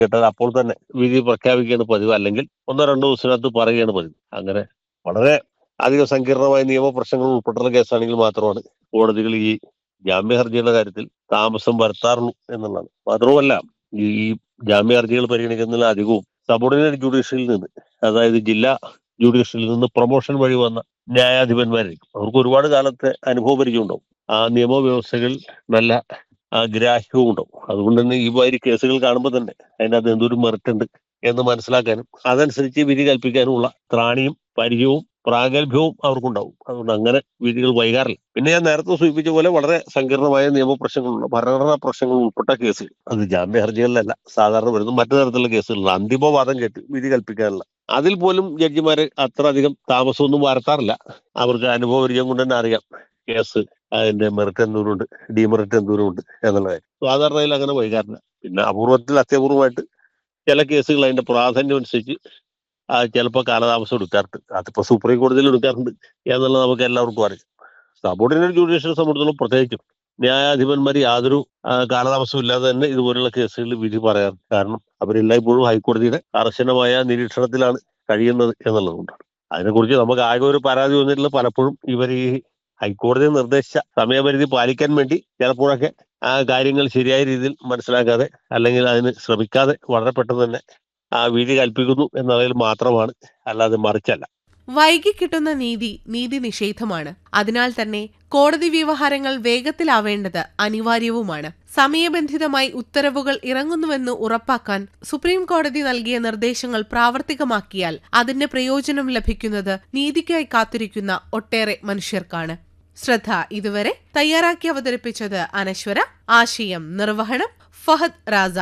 കേട്ടാൽ അപ്പോൾ തന്നെ വിധി പ്രഖ്യാപിക്കുകയാണ് പതിവ് അല്ലെങ്കിൽ ഒന്നോ രണ്ടോ ദിവസത്തിനകത്ത് പറയുകയാണ് പതിവ് അങ്ങനെ വളരെ അധികം സങ്കീർണമായ നിയമപ്രശ്നങ്ങൾ ഉൾപ്പെട്ടുള്ള കേസാണെങ്കിൽ മാത്രമാണ് കോടതികൾ ഈ ജാമ്യ ഹർജിയുടെ കാര്യത്തിൽ താമസം വരുത്താറുള്ളൂ എന്നുള്ളതാണ് മാത്രവുമല്ല ഈ ജാമ്യ ഹർജികൾ പരിഗണിക്കുന്നതിൽ അധികവും സബോർഡിനേറ്റ് ജുഡീഷ്യറിൽ നിന്ന് അതായത് ജില്ലാ ജുഡീഷ്യറിൽ നിന്ന് പ്രൊമോഷൻ വഴി വന്ന ന്യായാധിപന്മാരായിരിക്കും അവർക്ക് ഒരുപാട് കാലത്തെ അനുഭവ പരിചയം ഉണ്ടാവും ആ നിയമവ്യവസ്ഥകൾ നല്ല ആ, ഗ്രാഹ്യവും ഉണ്ടാവും അതുകൊണ്ട് തന്നെ ഈ മാതിരി കേസുകൾ കാണുമ്പോൾ തന്നെ അതിനകത്ത് എന്തൊരു മെറിറ്റ് ഉണ്ട് എന്ന് മനസ്സിലാക്കാനും അതനുസരിച്ച് വിധി കൽപ്പിക്കാനുമുള്ള ത്രാണിയും പരിചയവും പ്രാഗൽഭ്യവും അവർക്കുണ്ടാവും അതുകൊണ്ട് അങ്ങനെ വിധികൾ വൈകാറില്ല പിന്നെ ഞാൻ നേരത്തെ സൂചിപ്പിച്ച പോലെ വളരെ സങ്കീർണമായ നിയമപ്രശ്നങ്ങളുള്ള ഭരണഘടനാ പ്രശ്നങ്ങൾ ഉൾപ്പെട്ട കേസുകൾ അത് ജാമ്യ ഹർജികളിലല്ല സാധാരണ വരുന്ന മറ്റു തരത്തിലുള്ള കേസുകളിൽ അന്തിമവാദം കേട്ട് വിധി കൽപ്പിക്കാനുള്ള അതിൽ പോലും ജഡ്ജിമാര് അത്ര അധികം താമസമൊന്നും വരുത്താറില്ല അവർക്ക് അനുഭവ പരിചയം കൊണ്ട് തന്നെ അറിയാം കേസ് അതിന്റെ മെറിറ്റ് എന്തോരമുണ്ട് ഡിമെറിറ്റ് എന്തോരമുണ്ട് എന്നുള്ള കാര്യം സാധാരണയിൽ അങ്ങനെ വൈകാറില്ല പിന്നെ അപൂർവത്തിൽ അത്യപൂർവമായിട്ട് ചില കേസുകൾ അതിന്റെ പ്രാധാന്യം അനുസരിച്ച് ആ ചിലപ്പോൾ കാലതാമസം എടുക്കാറുണ്ട് അതിപ്പോ സുപ്രീം കോടതിയിൽ എടുക്കാറുണ്ട് എന്നുള്ളത് നമുക്ക് എല്ലാവർക്കും അറിയാം സബോർഡിനേറ്റ് ജുഡീഷ്യൽ സംബന്ധിച്ചിടത്തോളം പ്രത്യേകിച്ചും ന്യായാധിപന്മാർ യാതൊരു ആ, കാലതാമസവും ഇല്ലാതെ തന്നെ ഇതുപോലുള്ള കേസുകളിൽ വിധി പറയാറ് കാരണം അവരെല്ലായ്പ്പോഴും ഹൈക്കോടതിയുടെ കർശനമായ നിരീക്ഷണത്തിലാണ് കഴിയുന്നത് എന്നുള്ളതുകൊണ്ടാണ് അതിനെക്കുറിച്ച് നമുക്ക് ആകെ ഒരു പരാതി വന്നിട്ടുള്ള പലപ്പോഴും ഇവർ ഈ ഹൈക്കോടതി നിർദ്ദേശിച്ച സമയപരിധി പാലിക്കാൻ വേണ്ടി ചിലപ്പോഴൊക്കെ ആ കാര്യങ്ങൾ ശരിയായ രീതിയിൽ മനസ്സിലാക്കാതെ അല്ലെങ്കിൽ അതിന് ശ്രമിക്കാതെ വളരെ പെട്ടെന്ന് തന്നെ ആ വിധി കൽപ്പിക്കുന്നു എന്നതിൽ മാത്രമാണ് അല്ലാതെ മറിച്ചല്ല വൈകി കിട്ടുന്ന നീതി നീതി നിഷേധമാണ് അതിനാൽ തന്നെ കോടതി വ്യവഹാരങ്ങൾ വേഗത്തിലാവേണ്ടത് അനിവാര്യവുമാണ് സമയബന്ധിതമായി ഉത്തരവുകൾ ഇറങ്ങുന്നുവെന്ന് ഉറപ്പാക്കാൻ സുപ്രീം കോടതി നൽകിയ നിർദ്ദേശങ്ങൾ പ്രാവർത്തികമാക്കിയാൽ അതിന്റെ പ്രയോജനം ലഭിക്കുന്നത് നീതിക്കായി കാത്തിരിക്കുന്ന ഒട്ടേറെ മനുഷ്യർക്കാണ് ശ്രദ്ധ ഇതുവരെ തയ്യാറാക്കി അവതരിപ്പിച്ചത് അനശ്വര ആശയം നിർവഹണം ഫഹദ് റാസ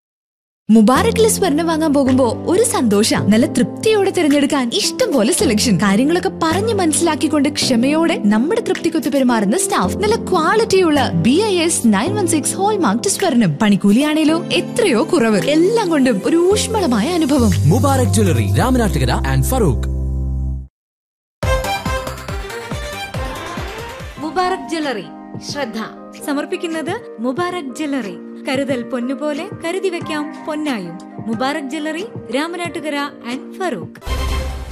മുബാറക്കില് സ്വർണം വാങ്ങാൻ പോകുമ്പോ ഒരു സന്തോഷ നല്ല തൃപ്തിയോടെ തിരഞ്ഞെടുക്കാൻ ഇഷ്ടം പോലെ സെലക്ഷൻ കാര്യങ്ങളൊക്കെ പറഞ്ഞു മനസ്സിലാക്കിക്കൊണ്ട് ക്ഷമയോടെ നമ്മുടെ തൃപ്തിക്കൊത്ത് പെരുമാറുന്ന സ്റ്റാഫ് നല്ല ക്വാളിറ്റിയുള്ള B I S nine one six hallmark സ്വർണം പണിക്കൂലിയാണേലോ എത്രയോ കുറവ് എല്ലാം കൊണ്ടും ഒരു ഊഷ്മളമായ അനുഭവം Mubarak jewellery Ramanattukara and Farook Mubarak jewellery ശ്രദ്ധ സമർപ്പിക്കുന്നത് മുബാറക് ജ്വല്ലറി കരുതൽ പൊന്നുപോലെ കരുതി വെക്കാം പൊന്നായും മുബാറക് ജ്വല്ലറി രാമനാട്ടുകര ആൻഡ് ഫറൂഖ്